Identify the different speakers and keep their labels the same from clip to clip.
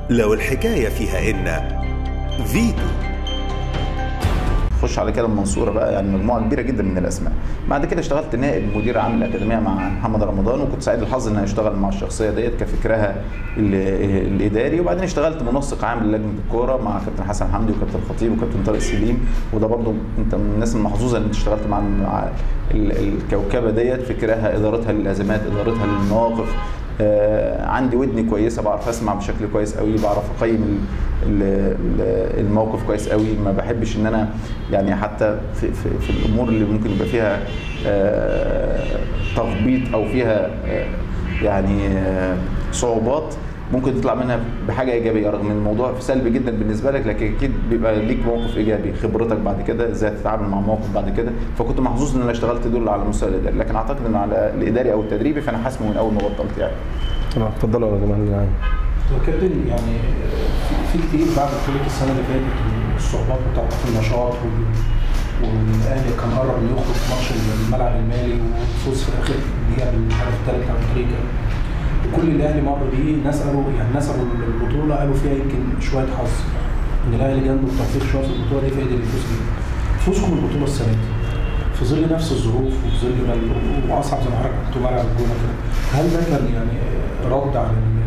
Speaker 1: لو الحكاية فيها إن فيتو
Speaker 2: خش على كده المنصوره بقى يعني مجموعه كبيره جدا من الاسماء بعد كده اشتغلت نائب مدير عام الاكاديميه مع محمد رمضان وكنت سعيد الحظ ان انا اشتغل مع الشخصيه ديت كفكرها ال- الاداري وبعدين اشتغلت منسق عام للجنه الكوره مع كابتن حسن حمدي وكابتن الخطيب وكابتن طارق سليم وده برضو انت من الناس المحظوظه ان انت اشتغلت مع مع ال- الكوكبه ديت فكرها ادارتها للازمات ادارتها للمواقف آه، عندي ودني كويسه بعرف اسمع بشكل كويس قوي بعرف اقيم ال- ال- ال- الموقف كويس قوي ما بحبش ان انا يعني حتى في, في, في الامور اللي ممكن يبقى فيها آه، تخبيط او فيها آه، يعني آه، صعوبات ممكن تطلع منها بحاجه ايجابيه رغم ان الموضوع سلبي جدا بالنسبه لك لكن اكيد بيبقى ليك موقف ايجابي خبرتك بعد كده ازاي تتعامل مع موقف بعد كده فكنت محظوظ ان انا اشتغلت دول على المستوى الاداري لكن اعتقد ان على الاداري او التدريبي فانا حاسمه من اول ما بطلت يعني
Speaker 3: تمام اتفضلوا يا جماعه اللي معايا
Speaker 4: هو كابتن يعني في- في كتير بعد بطولة السنة اللي فاتت والصعوبات بتاعت النشاط وال- والاهلي كان قرب انه يخرج في ماتش الملعب المالي وفوز في اخر دقيقة بالهدف الثالث عن تريكا وكل اللي الاهلي مر بيه الناس قالوا يعني نسبوا البطولة قالوا فيها يمكن شوية حظ ان الاهلي جنبه التوفيق شوية في البطولة دي فقدر يفوز بيها فوزكم بالبطولة السنة دي في ظل نفس الظروف وفي ظل ما ال- واصعب زي ما حضرتك كنتوا ملعب الجونه كده هل ده كان يعني رد على ال-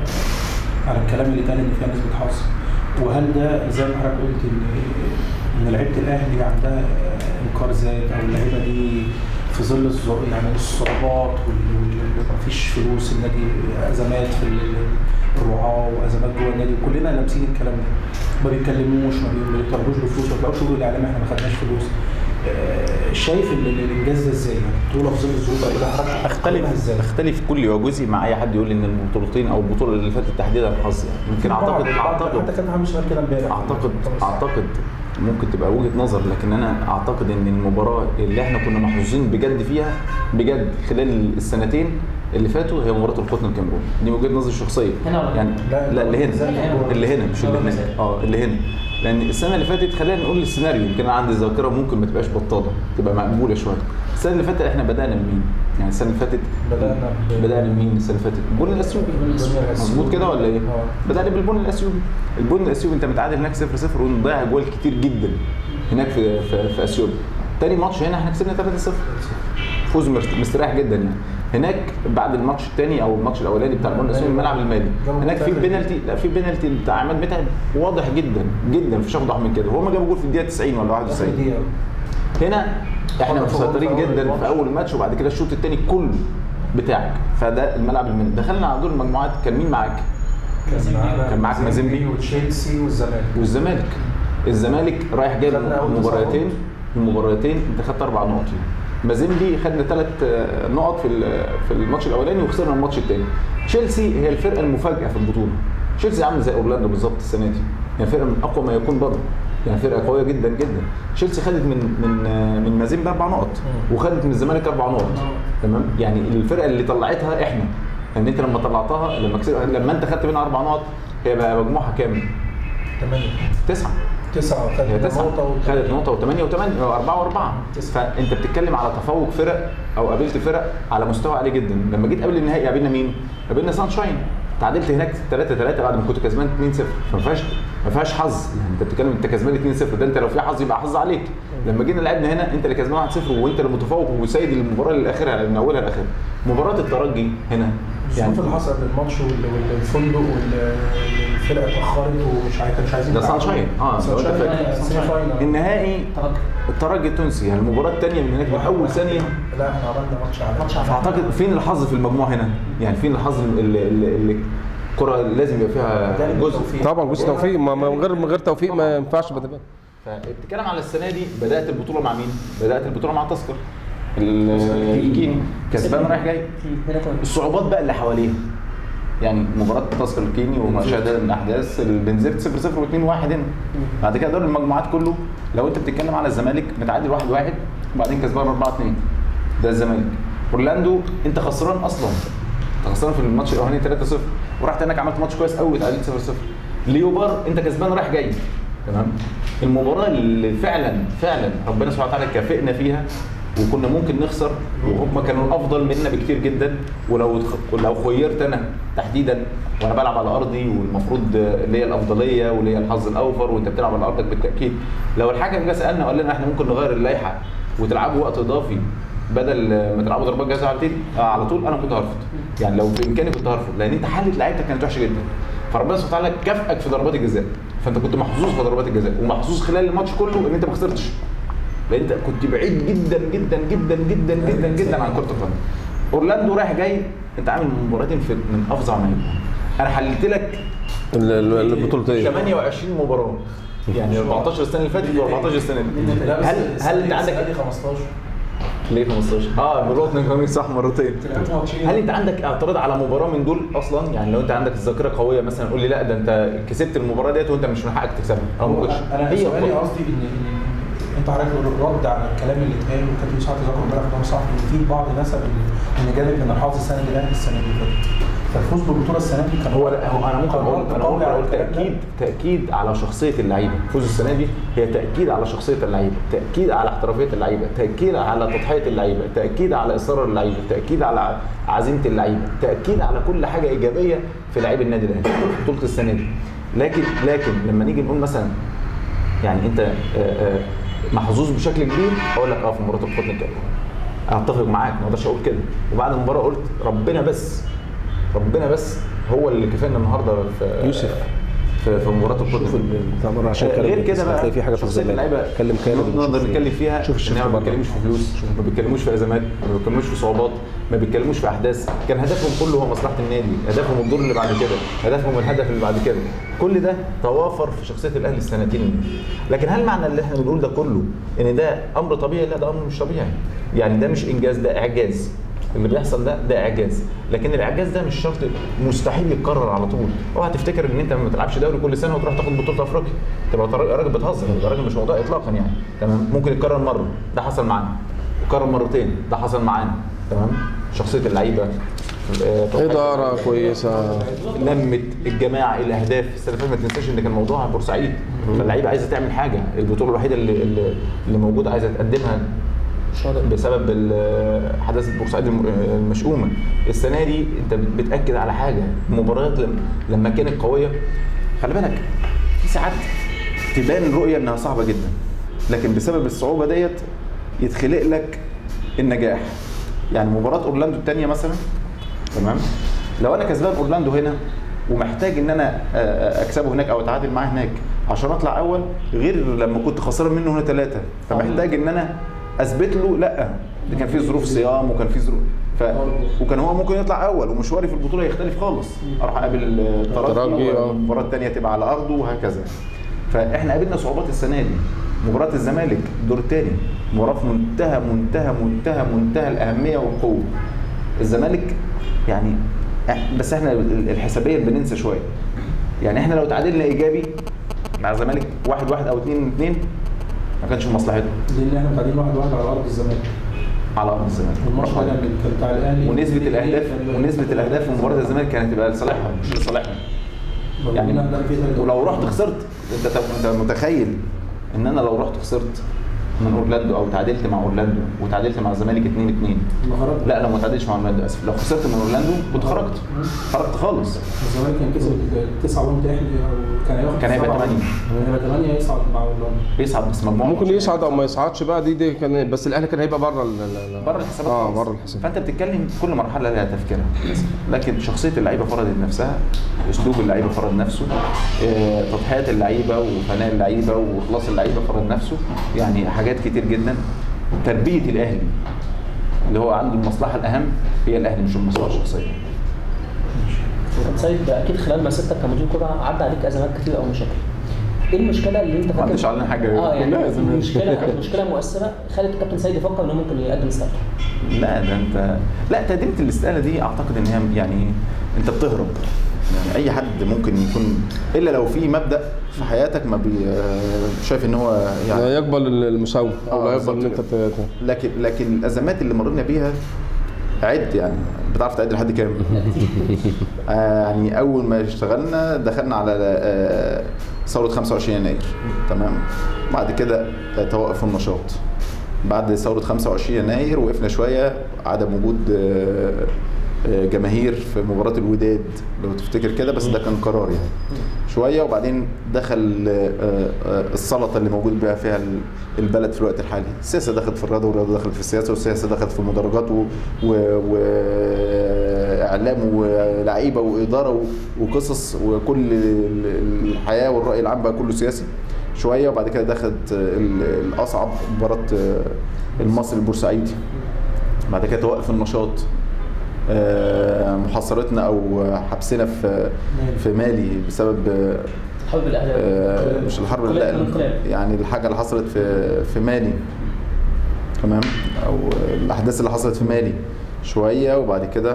Speaker 4: على الكلام اللي اتقال ان فيها نسبه حظ وهل ده زي ما حضرتك قلت ان ان لعيبه الاهلي عندها انكار ذات او اللعيبه دي في ظل الظروف يعني الصعوبات ومفيش فلوس النادي ازمات في ال- الرعاه وازمات جوه النادي وكلنا لامسين الكلام ده ما بيتكلموش ما بي- ما بيطلبوش بفلوس ما بيطلعوش يقولوا الاعلام احنا ما خدناش فلوس آه، شايف ال- ال- الانجاز ده ازاي؟ يعني بطوله في ظل الظروف دي حضرتك
Speaker 2: اختلف
Speaker 4: ازاي؟
Speaker 2: اختلف كل وجزئي مع اي حد يقول ان البطولتين او البطوله اللي فاتت تحديدا حظ يعني يمكن اعتقد اعتقد
Speaker 4: حتى كان عامل سؤال كده امبارح
Speaker 2: اعتقد اعتقد ممكن تبقى وجهه نظر لكن انا اعتقد ان المباراه اللي احنا كنا محظوظين بجد فيها بجد خلال السنتين اللي فاتوا هي مباراه القطن الكاميروني دي وجهه نظري الشخصيه
Speaker 5: هنا ولا
Speaker 2: يعني
Speaker 4: لا،
Speaker 2: لا اللي هنا
Speaker 4: هنا.
Speaker 2: اللي هنا مش اللي
Speaker 5: هنا.
Speaker 2: هنا اه اللي هنا لان السنه اللي فاتت خلينا نقول السيناريو يمكن انا عندي ذاكره ممكن ما تبقاش بطاله تبقى مقبوله شويه السنه اللي فاتت احنا بدانا بمين؟ يعني السنه اللي فاتت
Speaker 4: بدأنا ب-
Speaker 2: بدانا بمين السنه اللي فاتت؟ البن الاثيوبي مظبوط كده ولا ايه؟
Speaker 4: آه.
Speaker 2: بدأنا بالبن الاثيوبي البن الاثيوبي انت متعادل هناك 0 0 ومضيع جوال كتير جدا هناك في في, في اثيوبيا تاني ماتش هنا احنا كسبنا 3 0 فوز مرت- مستريح جدا يعني هناك بعد الماتش الثاني او الماتش الاولاني بتاع البن الاثيوبي الملعب المالي
Speaker 4: جابوا
Speaker 2: هناك في
Speaker 4: جول
Speaker 2: بينالتي لا في بينالتي بتاع عماد متعب واضح جدا جدا مفيش اوضح من كده هو ما جاب جول في الدقيقه 90 ولا 91
Speaker 4: دقيقة
Speaker 2: هنا احنا
Speaker 4: خلاص، هو
Speaker 2: مسيطرين
Speaker 4: في أول
Speaker 2: جدا
Speaker 4: الماتش.
Speaker 2: في اول ماتش وبعد كده الشوط الثاني كله بتاعك فده الملعب المالي دخلنا على دور المجموعات كان مين معاك؟
Speaker 4: كان معانا
Speaker 2: كان معاك مازيمبي.
Speaker 4: وتشيلسي والزمالك
Speaker 2: والزمالك الزمالك رايح جايب
Speaker 4: خدنا أول
Speaker 2: مباراتين المباراتين انت خدت اربع نقط فيهم مازيمبي خدنا ثلاث نقط في ال- في الماتش الاولاني وخسرنا الماتش الثاني تشيلسي هي الفرقه المفاجاه في البطوله تشيلسي عامل زي اورلاندو بالظبط السنه دي يعني فرقه من اقوى ما يكون برضه يعني فرقه قويه جدا جدا تشيلسي خدت من من من مازيمبي اربع نقط وخدت من الزمالك اربع نقط تمام يعني الفرقه اللي طلعتها احنا يعني انت لما طلعتها لما كسب لما انت خدت منها اربع نقط هي بقى مجموعها كام؟
Speaker 4: ثمانية
Speaker 2: تسعه
Speaker 4: تسعة
Speaker 2: هي
Speaker 4: خدت
Speaker 2: تسعة
Speaker 4: نقطة و-
Speaker 2: خدت نقطة وثمانية وثمانية وأربعة وأربعة
Speaker 4: تسعة.
Speaker 2: فأنت بتتكلم على تفوق فرق أو قابلت فرق على مستوى عالي جدا لما جيت قبل النهائي قابلنا مين؟ قابلنا سانشاين تعادلت هناك 3 3 بعد ما كنت كسبان 2 0 فما فيهاش ما فيهاش حظ يعني انت بتتكلم انت كسبان 2 0 ده انت لو في حظ يبقى حظ عليك لما جينا لعبنا هنا انت اللي كسبان 1 0 وانت اللي متفوق وسيد المباراه للاخرها من اولها لاخرها مباراه الترجي هنا
Speaker 4: الظروف اللي حصلت للماتش وال- وال- والفندق والفرقة اتأخرت ومش عايز مش عايزين
Speaker 2: ده
Speaker 4: يلعبوا.
Speaker 2: سانشاين. اه، لو
Speaker 4: سانشاين
Speaker 2: انت فاكر.
Speaker 4: سيمي فاينال.
Speaker 2: النهائي
Speaker 5: ترجي.
Speaker 2: الترجي التونسي يعني المباراه الثانيه من هناك من اول ثانيه
Speaker 4: لا احنا عملنا ماتش على
Speaker 5: ماتش على-
Speaker 2: فاعتقد فين الحظ في المجموعه هنا؟ يعني فين الحظ اللي, اللي, اللي الكره لازم يبقى فيها
Speaker 4: ده
Speaker 2: جزء
Speaker 4: التوفيق.
Speaker 3: طبعا جزء توفيق ما ما من غير من غير توفيق ما ينفعش بتبقى
Speaker 2: فبتتكلم على السنه دي بدات البطوله مع مين؟ بدات البطوله مع تذكر الكيني كسبان رايح جاي
Speaker 5: هنا كمان.
Speaker 2: الصعوبات بقى اللي حواليها يعني مباراه تذكر الكيني وما شابه من الاحداث البنزرت 0 0 و2 1 هنا بعد كده دور المجموعات كله لو انت بتتكلم على الزمالك متعادل 1 1 وبعدين كسبان 4 2 ده الزمالك اورلاندو انت خسران اصلا انت خسران في الماتش الاولاني 3 0 ورحت هناك عملت ماتش كويس قوي وتعادلت 0 0 ليوبار انت كسبان رايح جاي تمام المباراه اللي فعلا فعلا ربنا سبحانه وتعالى كافئنا فيها وكنا ممكن نخسر وهم كانوا الافضل منا بكتير جدا ولو لو خيرت انا تحديدا وانا بلعب على ارضي والمفروض ليا الافضليه وليا الحظ الاوفر وانت بتلعب على ارضك بالتاكيد لو الحكم جه سالنا وقال لنا احنا ممكن نغير اللائحه وتلعبوا وقت اضافي بدل ما تلعبوا ضربات جزاء على طول آه على طول انا كنت هرفض يعني لو في امكاني كنت هرفض لان انت حاله لعيبتك كانت وحشه جدا فربنا سبحانه وتعالى كافئك في ضربات الجزاء فانت كنت محظوظ في ضربات الجزاء ومحظوظ خلال الماتش كله ان انت ما خسرتش لان انت كنت بعيد جدا جدا جدا جدا جدا جدا عن كره القدم اورلاندو رايح جاي انت عامل مباراتين في من افظع ما يكون انا حللت لك
Speaker 3: ال- ال- البطولتين
Speaker 2: 28 مباراه يعني 14 السنه اللي فاتت و14 السنه دي
Speaker 4: لا بس
Speaker 2: هل هل انت
Speaker 4: السنة
Speaker 2: عندك
Speaker 4: دي 15
Speaker 2: ليه 15 اه مرات كمان صح مرتين
Speaker 4: لعبت ماتشين
Speaker 2: هل انت عندك اعتراض على مباراه من دول اصلا يعني لو انت عندك الذاكره قويه مثلا قول لي لا ده انت كسبت المباراه ديت وانت مش من حقك تكسبها او ما كنتش
Speaker 4: انا
Speaker 2: هي
Speaker 4: سؤالي
Speaker 2: كرة.
Speaker 4: قصدي ان ان انت حضرتك رد على الكلام اللي اتقال وكابتن سعد ذكر امبارح ده صح ان في بعض نسب ان ان جانب من الحظ السنه دي الاهلي السنه اللي فاتت فالفوز بالبطوله السنه دي كان
Speaker 2: هو هو انا ممكن
Speaker 4: كان
Speaker 2: اقول
Speaker 4: رد
Speaker 2: انا
Speaker 4: قوي
Speaker 2: ممكن
Speaker 4: على
Speaker 2: اقول
Speaker 4: الكلام ده.
Speaker 2: تاكيد تاكيد على شخصيه اللعيبه فوز السنه دي هي تاكيد على شخصيه اللعيبه تاكيد على احترافيه اللعيبه تاكيد على تضحيه اللعيبه تاكيد على اصرار اللعيبه تاكيد على عزيمه اللعيبه تاكيد على كل حاجه ايجابيه في لعيب النادي الاهلي في بطوله السنه دي لكن لكن لما نيجي نقول مثلا يعني انت آه، آه، محظوظ بشكل كبير اقول لك اه في مباراه القطن الكامله اتفق معاك ما اقدرش اقول كده وبعد المباراه قلت ربنا بس ربنا بس هو اللي كفانا النهارده في
Speaker 3: يوسف.
Speaker 2: في, في مباراه القطن
Speaker 3: شوف بتاع بره عشان كلام
Speaker 2: غير كده بقى
Speaker 3: هتلاقي في حاجه
Speaker 2: شخصيه
Speaker 3: تفضل
Speaker 2: اللعيبه
Speaker 3: كلم كامل
Speaker 2: نقدر
Speaker 3: وشوف-
Speaker 2: نتكلم فيها
Speaker 3: شوف
Speaker 2: ان
Speaker 3: الشفت
Speaker 2: هم ما
Speaker 3: بره.
Speaker 2: بيتكلموش في فلوس ما بيتكلموش في ازمات ما بيتكلموش في صعوبات ما بيتكلموش في احداث كان هدفهم كله هو مصلحه النادي هدفهم الدور اللي بعد كده هدفهم الهدف اللي بعد كده كل ده توافر في شخصيه الاهلي السنتين لكن هل معنى اللي احنا بنقول ده كله ان ده امر طبيعي لا ده امر مش طبيعي يعني ده مش انجاز ده اعجاز اللي بيحصل ده ده اعجاز لكن الاعجاز ده مش شرط مستحيل يتكرر على طول اوعى تفتكر ان انت ما تلعبش دوري كل سنه وتروح تاخد بطوله افريقيا تبقى طر- راجل بتهزر ده راجل مش موضوع اطلاقا يعني تمام ممكن يتكرر مره ده حصل معانا يتكرر مرتين ده حصل معانا تمام شخصيه اللعيبه آه، تضحية
Speaker 3: اداره
Speaker 2: اللعيبة.
Speaker 3: كويسه
Speaker 2: لمت الجماعه الاهداف السنه اللي فاتت ما تنساش ان كان موضوع بورسعيد فاللعيبه عايزه تعمل حاجه البطوله الوحيده اللي اللي, اللي موجوده عايزه تقدمها بسبب ال- حدث بورسعيد الم- المشؤومه السنه دي انت بتاكد على حاجه المباريات لم- لما كانت قويه خلي بالك في ساعات تبان الرؤيه انها صعبه جدا لكن بسبب الصعوبه ديت يتخلق لك النجاح يعني مباراه اورلاندو الثانيه مثلا تمام لو انا كسبان اورلاندو هنا ومحتاج ان انا آه، آه، اكسبه هناك او اتعادل معاه هناك عشان اطلع اول غير لما كنت خسران منه هنا ثلاثه فمحتاج ان انا اثبت له لا ده كان في ظروف صيام وكان في ظروف ف... وكان هو ممكن يطلع اول ومشواري في البطوله يختلف خالص اروح اقابل آه،
Speaker 3: الترجي،
Speaker 2: الترجي
Speaker 3: آه.
Speaker 2: والمباراه الثانيه تبقى على ارضه وهكذا فاحنا قابلنا صعوبات السنه دي مباراه الزمالك الدور الثاني مباراه في منتهى منتهى منتهى منتهى الاهميه والقوه الزمالك يعني بس احنا الحسابيه بننسى شويه يعني احنا لو تعادلنا ايجابي مع الزمالك واحد واحد او اتنين اتنين ما كانش في مصلحتنا
Speaker 4: لان احنا متعادلين واحد واحد على ارض الزمالك
Speaker 2: على ارض الزمالك
Speaker 4: والماتش ده كان كان بتاع الاهلي
Speaker 2: ونسبه الاهداف ونسبه الاهداف في مباراه الزمالك كانت تبقى لصالحها مش لصالحنا يعني ولو رحت خسرت انت انت متخيل ان انا لو رحت خسرت من اورلاندو او تعادلت مع اورلاندو وتعادلت مع الزمالك 2 2 لا لو ما تعادلتش مع اورلاندو اسف لو خسرت من اورلاندو كنت خرجت خرجت خالص
Speaker 4: الزمالك كان كسب 9 بونت احنا كان هياخد
Speaker 2: كان هيبقى
Speaker 4: سبعة.
Speaker 2: تمانية.
Speaker 4: كان هيبقى 8 يصعد مع اورلاندو
Speaker 2: يصعد بس مجموعه
Speaker 3: ممكن
Speaker 2: ماتش.
Speaker 3: يصعد او ما يصعدش بقى دي دي كان بس الاهلي كان هيبقى بره ال- ال- ال-
Speaker 2: بره الحسابات
Speaker 3: اه
Speaker 2: خالص.
Speaker 3: بره الحساب
Speaker 2: فانت بتتكلم كل مرحله لها تفكيرها لكن شخصيه اللعيبه فرضت نفسها اسلوب اللعيبه فرض نفسه آه، تضحيات اللعيبه وفناء اللعيبه واخلاص اللعيبه فرض نفسه يعني حاجات كتير جدا تربيه الاهلي اللي هو عنده المصلحه الاهم هي الاهلي مش المصلحه الشخصيه
Speaker 5: طب سيد اكيد خلال مسيرتك كمدير كره عدى عليك ازمات كتير او مشاكل ايه المشكله اللي انت فاكر
Speaker 2: عداش علينا حاجة
Speaker 5: اه يعني
Speaker 2: كلها أزمات.
Speaker 5: المشكله المشكله مؤثره خلت الكابتن سيد يفكر انه ممكن يقدم استقالته
Speaker 2: لا ده انت لا تقديمه الاستقاله دي اعتقد ان هي يعني انت بتهرب يعني اي حد ممكن يكون الا لو في مبدا في حياتك ما بي شايف ان هو يعني
Speaker 3: لا يقبل المساومه او
Speaker 2: آه،
Speaker 3: لا يقبل ان
Speaker 2: بالظبط
Speaker 3: انت ت- ت-
Speaker 2: لكن لكن الازمات اللي مرينا بيها عد يعني بتعرف تعد لحد كام؟ آه يعني اول ما اشتغلنا دخلنا على آه ثوره 25 يناير تمام بعد كده آه، توقف النشاط بعد ثوره 25 يناير وقفنا شويه عدم وجود آه، آه، جماهير في مباراه الوداد لو تفتكر كده بس ده كان قرار يعني شويه وبعدين دخل آه، آه، السلطه اللي موجود بها فيها ال- البلد في الوقت الحالي السياسه دخلت في الرياضه والرياضه دخلت في السياسه والسياسه دخلت في المدرجات و- و- واعلام ولعيبه واداره و- وقصص وكل ال- الحياه والراي العام بقى كله سياسي شويه وبعد كده دخلت ال- الاصعب مباراه المصري البورسعيدي بعد كده توقف النشاط آه، محاصرتنا او حبسنا في في مالي بسبب آه،
Speaker 5: حب الاهلي
Speaker 2: آه، مش الحرب
Speaker 5: انقلاب-
Speaker 2: لا
Speaker 5: انقلاب.
Speaker 2: يعني الحاجه اللي حصلت في في مالي تمام او الاحداث اللي حصلت في مالي شويه وبعد كده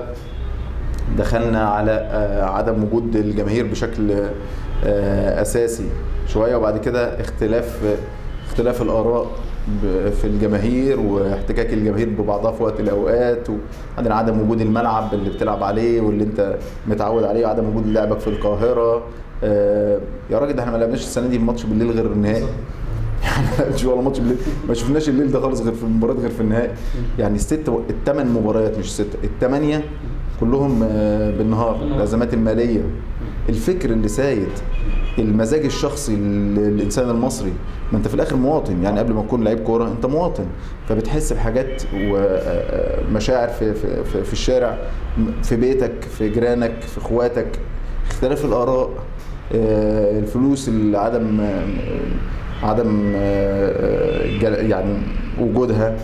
Speaker 2: دخلنا على آه، عدم وجود الجماهير بشكل آه، اساسي شويه وبعد كده اختلاف اختلاف الاراء ب- في الجماهير واحتكاك الجماهير ببعضها في وقت الاوقات وبعدين عدم وجود الملعب اللي بتلعب عليه واللي انت متعود عليه وعدم وجود لعبك في القاهره آه، يا راجل ده احنا ما لعبناش السنه دي ماتش بالليل غير النهائي يعني ما لعبناش ولا ماتش بالليل ما شفناش الليل ده خالص غير في المباريات غير في النهائي يعني الست الثمان مباريات مش الست الثمانيه كلهم آه، بالنهار الازمات الماليه الفكر اللي سايد المزاج الشخصي للانسان المصري ما انت في الاخر مواطن يعني قبل ما تكون لعيب كوره انت مواطن فبتحس بحاجات ومشاعر في, في, في, في الشارع في بيتك في جيرانك في اخواتك اختلاف الاراء آه، الفلوس اللي عدم آه، عدم آه، جل- يعني وجودها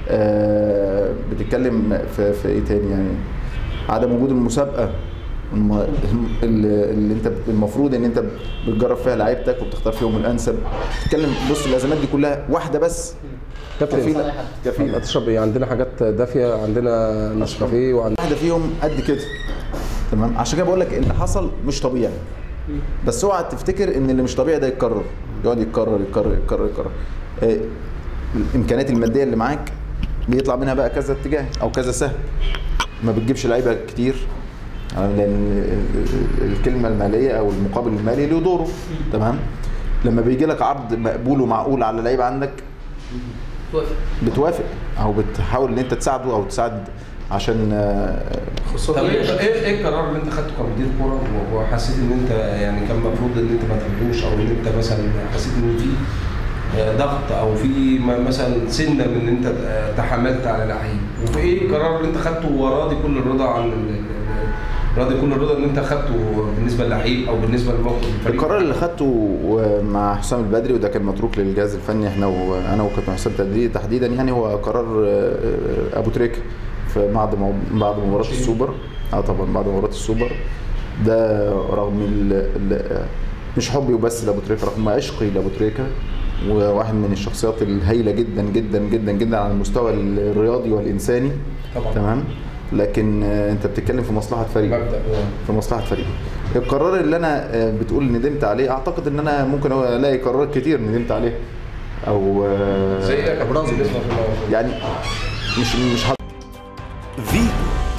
Speaker 2: آه، بتتكلم في, في ايه تاني يعني عدم وجود المسابقه الم- اللي, اللي انت المفروض ان انت بتجرب فيها لعيبتك وبتختار فيهم الانسب تتكلم بص الازمات دي كلها واحده بس
Speaker 3: كابتن
Speaker 2: كفيله كفيله
Speaker 3: هتشرب ايه عندنا حاجات دافيه عندنا نسكافيه وعندنا
Speaker 2: واحده فيهم قد كده تمام عشان كده بقول لك اللي حصل مش طبيعي بس اوعى تفتكر ان اللي مش طبيعي ده يتكرر يقعد يتكرر يتكرر يتكرر يتكرر آه، الامكانيات الماديه اللي معاك بيطلع منها بقى كذا اتجاه او كذا سهم ما بتجيبش لعيبه كتير آه، لان ال- الكلمه الماليه او المقابل المالي له دوره تمام لما بيجي لك عرض مقبول ومعقول على لعيب عندك
Speaker 5: توافق
Speaker 2: بتوافق او بتحاول ان انت تساعده او تساعد عشان آه،
Speaker 6: طب ايه ايه إيه القرار اللي انت خدته كمدير كوره و- وحسيت ان انت يعني كان المفروض ان انت ما تاخدوش او ان انت مثلا حسيت ان في آه، ضغط او في م- مثلا سنه من ان انت آه، تحملت على لعيب وفي ايه القرار اللي انت خدته وراضي كل الرضا عن ال- ال- ال- راضي كل الرضا ان انت خدته بالنسبه للعيب او بالنسبه لموقف الفريق
Speaker 2: القرار اللي خدته مع حسام البدري وده كان متروك للجهاز الفني احنا وانا وكابتن حسام تدري تحديدا يعني هو قرار آه، ابو تريكه في بعد مو- بعد مباراه السوبر اه طبعا بعد مباراه السوبر ده رغم ال ال مش حبي وبس لابو تريكه رغم عشقي لابو تريكه وواحد من الشخصيات الهايله جدا جدا جدا جدا على المستوى الرياضي والانساني
Speaker 6: طبعا
Speaker 2: تمام لكن آه، انت بتتكلم في مصلحه فريق
Speaker 6: مبدا آه.
Speaker 2: في مصلحه فريقي القرار اللي انا آه، بتقول ندمت عليه اعتقد ان انا ممكن الاقي قرارات كتير ندمت عليه او آه،
Speaker 6: زي ابراز بالنسبه في الموضوع
Speaker 2: يعني مش مش هت-
Speaker 1: فيتو